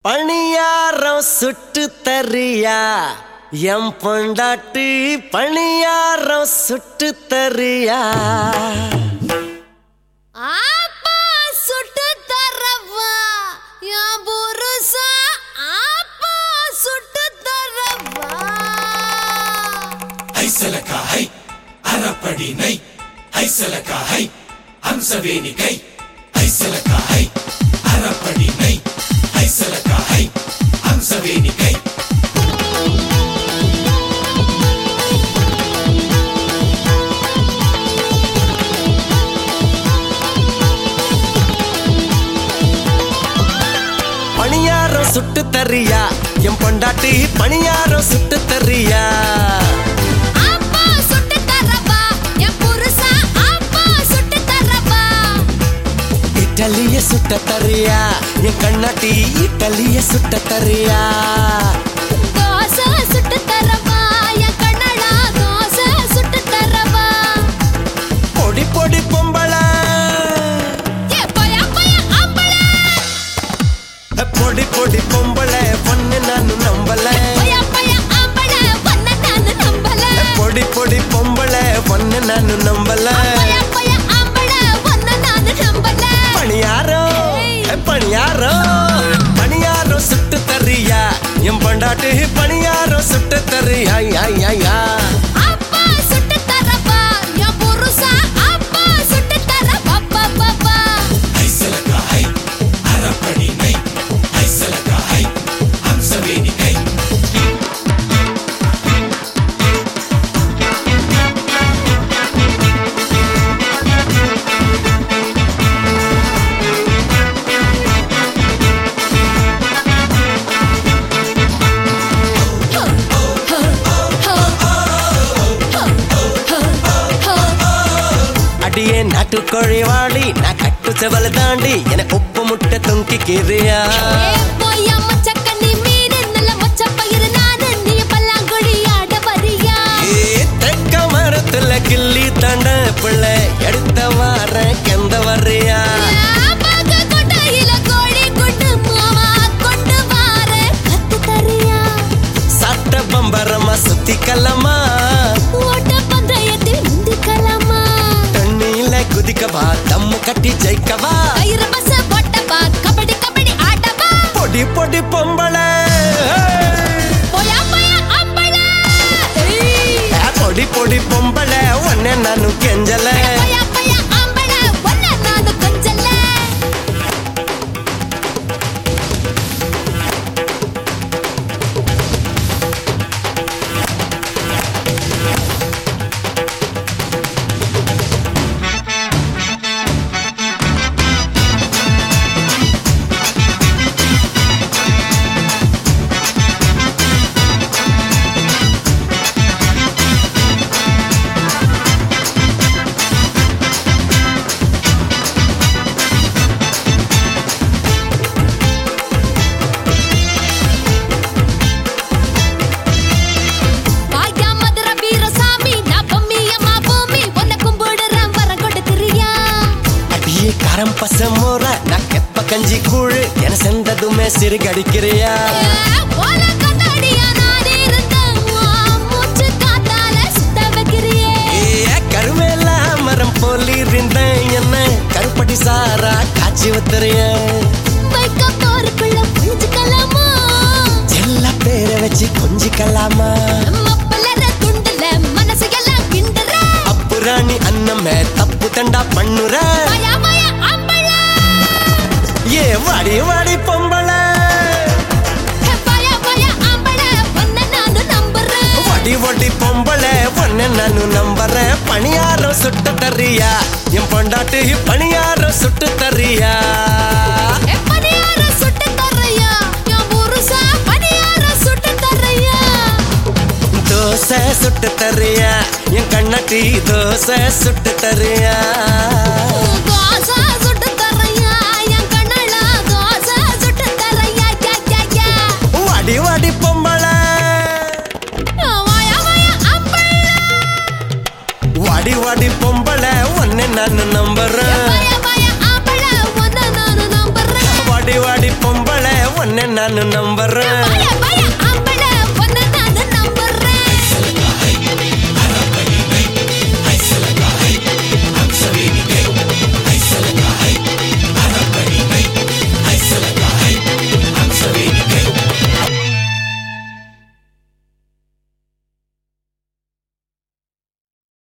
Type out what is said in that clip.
பணியாரம் சுட்டு தரியா எம் பொண்டாட்டி பணியாரம் சுட்டு தரியா ஆப்பா சுட்டு தரவா என் புருஷா ஆப்பா சுட்டு தரவா ஐசலக்கா ஹை அறப்படி நை ஐசலக்கா ஹை ஹம்சவேணி கை ஐசலக்கா ஹை அறப்படி நை ஐசலக்கா ஹை ஹம்சவேணி கை பணியாரம் சுட்டு தரியா எம் பொண்டாட்டி பணியாரம் சுட்டு தரியா ஆப்பா சுட்டு தரவா என் புருஷா ஆப்பா சுட்டு தரவா இட்டலிய சுட்ட தரியா என் கண்ணாட்டி இட்டலிய சுட்ட தரியா தோசை சுட்டு தரவா என் கண்ணடா தோசை சுட்டு தரவா பொடி பொடி பொம்பள ஏ போயா போயா ஆம்பளை பொடி பொடி பொம்பள பொண்ணு நானு நம்பல போயா போயா ஆம்பளை பண்ண நானு நம்பல பொடி பொடி பொம்பள பொண்ணு நானு நம்பல போயா போயா ஆம்பளை பண்ண நானு நம்பல பணியாரம் பணியாரம் பணியாரம் சுட்டு தரியா என் பொண்டாட்டி பணியாரம் சுட்டு தரியா யா, யா, யா. அப்பா சுட்டு தரவா என் புருஷா அப்பா சுட்டு தரவா பா பா பா ஐசலக்கா ஹை அறப்படி நை ஐசலக்கா ஹை ஹம்சவேணி கை அடியே நாட்டுக்கோழி வாடி நான் கட்டு செவல தாண்டி என உப்பு முட்டை தொங்கிக்கிறியா ஏ போயா மச்சக்கண்ணி மீன் நல்ல மொச்ச பயிறு நானு நீ பல்லாங்குழி ஆட வரியா ஏ, தெக்க மரத்துல கிள்ளி தண்ட பிள்ளை எடுத்த வார கெந்த வர்றியா பாக்க கொட்டையில கோழி குண்டு மாமா கொண்டு வார கத்து தரியா சட்ட பம்பரமா சுத்தி கல்லமா ஓட்ட பந்தயத்தில் முந்திக்கலாமா தண்ணியில குதிக்கவா தம்மு கட்டி ஜெயிக்கவா கயிறு பஸ் போட்டவா கபடி கபடி ஆடவா பொடி பொடி பொம்பளை போயா போயா அம்பளா ஏ, பொடி பொடி பொம்பளை உன்னை நானு கெஞ்சல போயா போயா அம்பளா ஒன்ன நானு கொஞ்சல வாயா மதுர வீரசாமி நான் பொம்மியம்மா பூமி உன்னை கும்பிடுறேன் வரம் கொடுக்கிறியா அடியே காரம் பச மோர நான் கெப்ப கஞ்சி கூழு என செந்ததுமே சிறுகடிக்கிறியா ஓல கண்ணாடியா நான் இருந்தேன் உன் மூச்சு காத்தால சுத்த வைக்கிறியே ஏ கருவேல மரம் போலி இருந்தேன் என்ன கருப்பட்டி சாரா காய்ச்சி ஊத்துறிய வைக்க போருக்குள்ள புரிஞ்சுக்கலாமா எல்லா பேரை வச்சு கொஞ்சிக்கலாமா மப்பலற துண்டுல மனசு எல்லாம் கிண்டுற அப்புராணி அன்னமே தப்பு தண்டா பண்ணுற மாயா மாயா அம்பளா ஏ வாடி வாடி பொம்பளை பாயா பாயா அம்பளா உன்னை நானு நம்புறேன் வடி வடி பொம்பளை பொண்ணு நானு நம்புறேன் பணியாரம் சுட்டு தரியா என் பொண்டாட்டி பணியாரம் சுட்டு தரியா எப்படியார சுட்டு தரையா என் புருஷா பணியார சுட்டு தரையா தோசை சுட்டு தரியா என் கண்ணாட்டி தோசை சுட்டு தரியா தோசை சுட்டு தரையா என் கண்ணளா தோசை சுட்டு தரையா யா யா யா வாடி வாடி பொம்பளை வாயா வாயா அம்பளா வாடி வாடி பொம்பளை ஒன்னு நான் நம்புறேன் பாயா பாயா ஆம்பளை உன்னை நானு நம்புறேன் வாடி வாடி பொம்பளை ஒன்னு ஒன்னு நான் நம்புறேன்